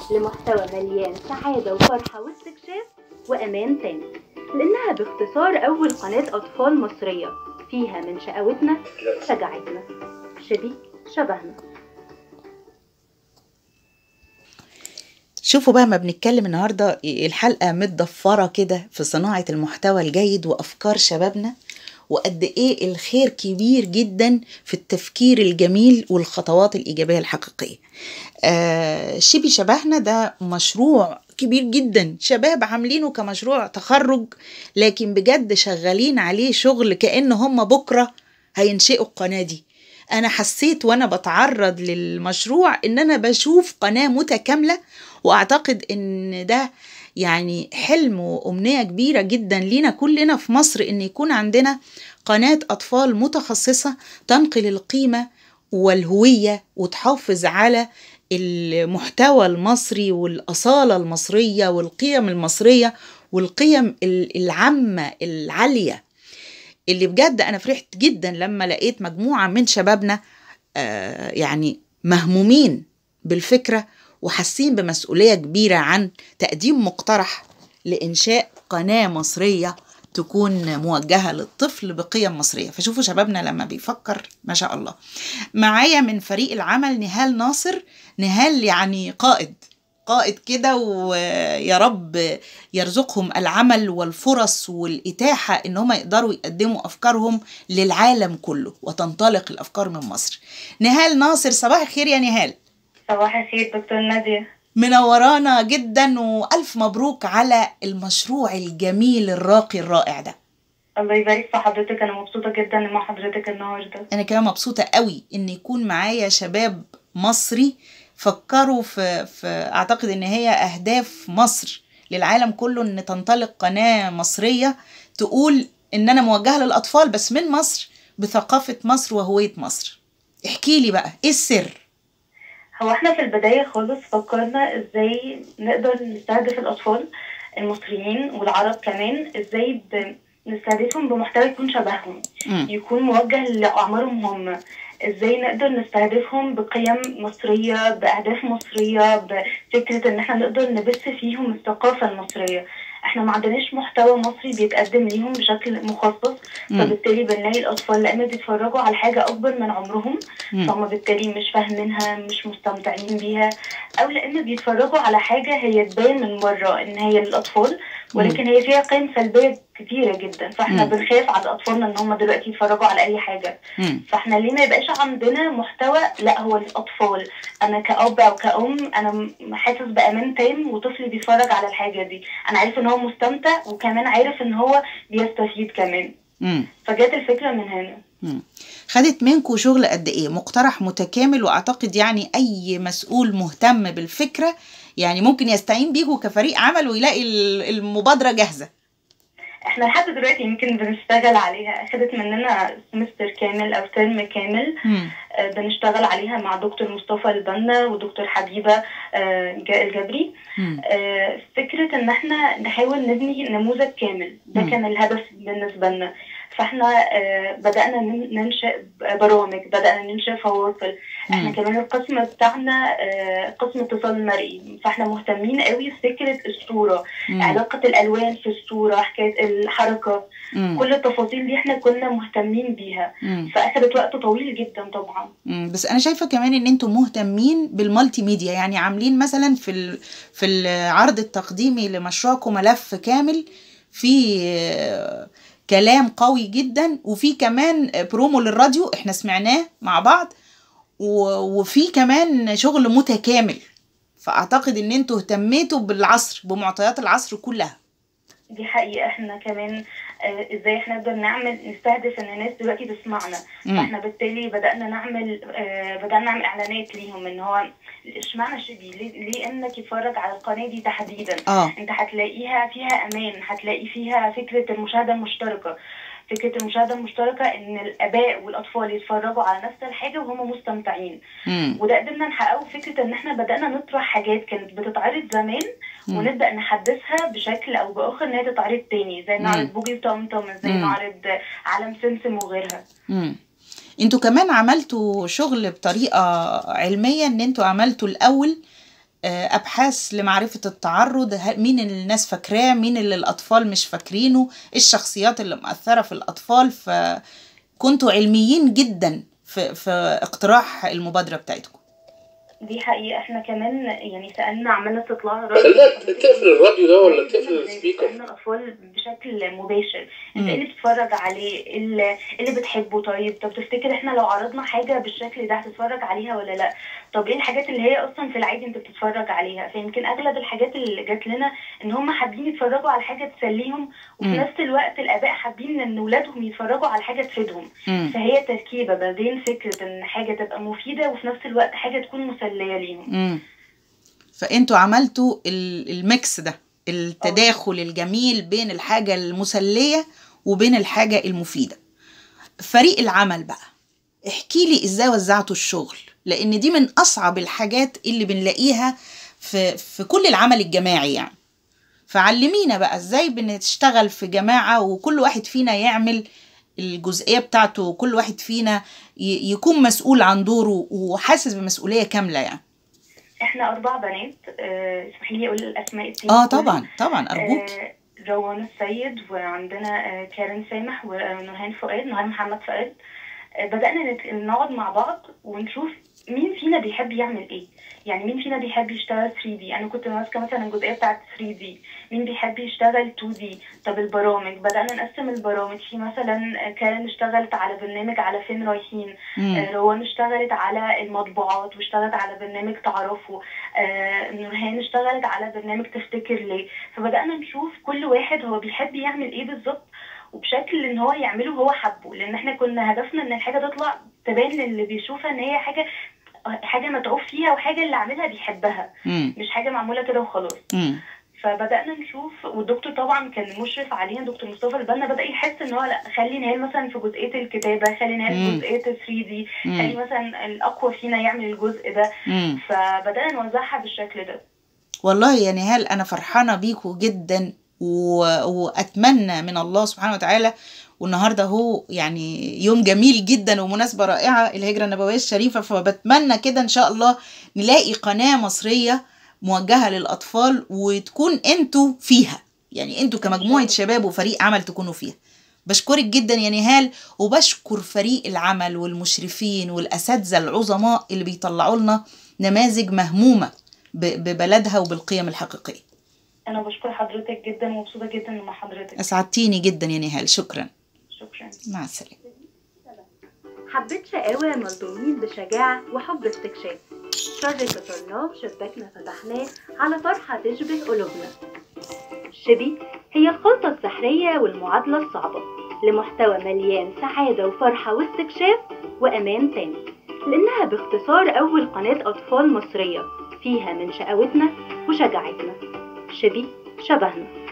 لمحتوى مليان سعادة وفرحة واستكشاف وأمان تام لأنها باختصار أول قناة أطفال مصرية فيها من شقاوتنا شجاعتنا شبي شبهنا شوفوا بقى ما بنتكلم النهارده الحلقه متضفره كده في صناعه المحتوى الجيد وافكار شبابنا وقد ايه الخير كبير جدا في التفكير الجميل والخطوات الايجابيه الحقيقيه. آه شبي شبهنا ده مشروع كبير جدا شباب عاملينه كمشروع تخرج لكن بجد شغالين عليه شغل كأن هم بكره هينشئوا القناه دي. انا حسيت وانا بتعرض للمشروع ان انا بشوف قناه متكامله واعتقد ان ده يعني حلم وامنيه كبيره جدا لينا كلنا في مصر ان يكون عندنا قناه اطفال متخصصه تنقل القيمه والهويه وتحافظ على المحتوى المصري والاصاله المصريه والقيم المصريه والقيم العامه العاليه اللي بجد انا فرحت جدا لما لقيت مجموعه من شبابنا آه يعني مهمومين بالفكره وحاسين بمسؤوليه كبيره عن تقديم مقترح لانشاء قناه مصريه تكون موجهه للطفل بقيم مصريه فشوفوا شبابنا لما بيفكر ما شاء الله معايا من فريق العمل نهال ناصر نهال يعني قائد قائد كده ويا رب يرزقهم العمل والفرص والإتاحة إن هم يقدروا يقدموا أفكارهم للعالم كله وتنطلق الأفكار من مصر نهال ناصر صباح الخير يا نهال صباح الخير دكتور نادية منورانا جدا وألف مبروك على المشروع الجميل الراقي الرائع ده الله يبارك في حضرتك أنا مبسوطة جدا مع حضرتك النهاردة أنا كمان مبسوطة قوي إن يكون معايا شباب مصري فكروا في, في اعتقد ان هي اهداف مصر للعالم كله ان تنطلق قناه مصريه تقول ان انا موجهه للاطفال بس من مصر بثقافه مصر وهويه مصر احكي لي بقى ايه السر هو احنا في البدايه خالص فكرنا ازاي نقدر نستهدف الاطفال المصريين والعرب كمان ازاي نستهدفهم بمحتوى يكون شبههم م. يكون موجه لاعمارهم هم ازاي نقدر نستهدفهم بقيم مصرية بأهداف مصرية بفكرة ان احنا نقدر نبث فيهم الثقافة المصرية احنا ما عندناش محتوى مصري بيتقدم ليهم بشكل مخصص فبالتالي بنلاقي الاطفال لا اما بيتفرجوا على حاجه اكبر من عمرهم فهم بالتالي مش فاهمينها مش مستمتعين بيها او لا اما بيتفرجوا على حاجه هي تبان من بره ان هي للاطفال ولكن هي فيها قيم سلبيه كتيره جدا فاحنا بنخاف على اطفالنا ان هم دلوقتي يتفرجوا على اي حاجه فاحنا ليه ما يبقاش عندنا محتوى لا هو للاطفال انا كاب او كأم انا حاسس بامان تام وطفلي بيتفرج على الحاجه دي انا عارف ان هو مستمتع وكمان عارف ان هو بيستفيد كمان مم. فجت الفكره من هنا مم. خدت منكم شغل قد ايه مقترح متكامل واعتقد يعني اي مسؤول مهتم بالفكره يعني ممكن يستعين بيكم كفريق عمل ويلاقي المبادره جاهزه احنا لحد دلوقتي يمكن بنشتغل عليها اخدت مننا سمستر كامل او ترم كامل آه بنشتغل عليها مع دكتور مصطفى البنا ودكتور حبيبه آه الجبري آه فكره ان احنا نحاول نبني نموذج كامل ده مم. كان الهدف بالنسبه لنا فاحنا بدانا ننشئ برامج بدانا ننشئ فواصل احنا مم. كمان القسم بتاعنا قسم اتصال مرئي فاحنا مهتمين قوي بفكره الصوره مم. علاقه الالوان في الصوره حكايه الحركه مم. كل التفاصيل دي احنا كنا مهتمين بيها مم. فاخدت وقت طويل جدا طبعا مم. بس انا شايفه كمان ان انتم مهتمين بالمالتي ميديا يعني عاملين مثلا في ال... في العرض التقديمي لمشروعكم ملف كامل فيه كلام قوي جدا وفي كمان برومو للراديو احنا سمعناه مع بعض وفي كمان شغل متكامل فاعتقد ان انتوا اهتميتوا بالعصر بمعطيات العصر كلها دي حقيقة احنا كمان اه ازاي احنا نقدر نعمل نستهدف ان الناس دلوقتي تسمعنا مم. فاحنا بالتالي بدأنا نعمل اه بدأنا نعمل اعلانات ليهم ان هو اشمعنى شبي ليه, ليه انك يتفرج على القناة دي تحديدا اه انت هتلاقيها فيها امان هتلاقي فيها فكرة المشاهدة المشتركة فكرة المشاهدة المشتركة ان الاباء والاطفال يتفرجوا على نفس الحاجة وهم مستمتعين مم. وده قدرنا نحققه فكرة ان احنا بدأنا نطرح حاجات كانت بتتعرض زمان مم. ونبدأ نحدثها بشكل او باخر ان هي تتعرض تاني زي مم. نعرض بوجي وطمطم زي مم. نعرض عالم سمسم وغيرها مم. انتوا كمان عملتوا شغل بطريقة علمية ان انتوا عملتوا الاول آه، ابحاث لمعرفه التعرض ه- مين اللي الناس فاكراه مين اللي الاطفال مش فاكرينه إيه الشخصيات اللي مؤثره في الاطفال فكنتوا علميين جدا في في اقتراح المبادره بتاعتكم دي حقيقة احنا كمان يعني سألنا عملنا استطلاع خلينا تقفل الراديو ده ولا تقفل السبيكر سألنا الأطفال بشكل مباشر انت مم. ايه اللي بتتفرج عليه إيه اللي إيه اللي بتحبه طيب طب تفتكر احنا لو عرضنا حاجة بالشكل ده هتتفرج عليها ولا لا طب ايه الحاجات اللي هي اصلا في العادي انت بتتفرج عليها فيمكن اغلب الحاجات اللي جات لنا ان هم حابين يتفرجوا على حاجة تسليهم وفي مم. نفس الوقت الاباء حابين ان ولادهم يتفرجوا على حاجة تفيدهم مم. فهي تركيبة ما بين فكرة ان حاجة تبقى مفيدة وفي نفس الوقت حاجة تكون مسلية ليهم مم. فانتوا عملتوا ال- الميكس ده التداخل الجميل بين الحاجة المسلية وبين الحاجة المفيدة فريق العمل بقى احكي لي ازاي وزعتوا الشغل لان دي من اصعب الحاجات اللي بنلاقيها في في كل العمل الجماعي يعني فعلمينا بقى ازاي بنشتغل في جماعة وكل واحد فينا يعمل الجزئية بتاعته وكل واحد فينا ي- يكون مسؤول عن دوره وحاسس بمسؤولية كاملة يعني احنا اربع بنات اه اسمحي لي اقول الاسماء التاني اه كلها. طبعا طبعا ارجوك آه، روان السيد وعندنا آه، كارين سامح ونورهان فؤاد نورهان محمد فؤاد آه، بدأنا نت- نقعد مع بعض ونشوف مين فينا بيحب يعمل ايه يعني مين فينا بيحب يشتغل 3D انا كنت ماسكه مثلا الجزئيه بتاعت 3D مين بيحب يشتغل 2D طب البرامج بدأنا نقسم البرامج في مثلا آه، كارين اشتغلت على برنامج على فين رايحين مم. آه، روان اشتغلت على المطبوعات واشتغلت على برنامج تعرفه آه، نورهان اشتغلت على برنامج تفتكر ليه فبدأنا نشوف كل واحد هو بيحب يعمل ايه بالظبط وبشكل ان هو يعمله هو حبه لان احنا كنا هدفنا ان الحاجه تطلع تبان للي بيشوفها ان هي حاجه حاجه متعوب فيها وحاجه اللي عاملها بيحبها مم. مش حاجه معموله كده وخلاص مم. فبدانا نشوف والدكتور طبعا كان المشرف علينا دكتور مصطفى البنا بدا يحس ان هو لا خلي نهال مثلا في جزئيه الكتابه خلي نهال مم. في جزئيه ال 3 دي خلي مم. مثلا الاقوى فينا يعمل الجزء ده مم. فبدانا نوزعها بالشكل ده والله يا نهال انا فرحانه بيكوا جدا و... واتمنى من الله سبحانه وتعالى والنهارده هو يعني يوم جميل جدا ومناسبه رائعه الهجره النبويه الشريفه فبتمنى كده ان شاء الله نلاقي قناه مصريه موجهه للاطفال وتكون انتوا فيها يعني انتوا كمجموعه شباب وفريق عمل تكونوا فيها بشكرك جدا يا نهال وبشكر فريق العمل والمشرفين والاساتذه العظماء اللي بيطلعوا لنا نماذج مهمومه ب- ببلدها وبالقيم الحقيقيه انا بشكر حضرتك جدا ومبسوطه جدا مع حضرتك اسعدتيني جدا يا نهال شكرا شكرا مع السلامه حبيت شقاوة مصدومين بشجاعة وحب استكشاف شر كسرناه شباكنا فتحناه على فرحة تشبه قلوبنا شبي هي الخلطة السحرية والمعادلة الصعبة لمحتوى مليان سعادة وفرحة واستكشاف وأمان تام لأنها باختصار أول قناة أطفال مصرية فيها من شقاوتنا وشجاعتنا شبي شبهنا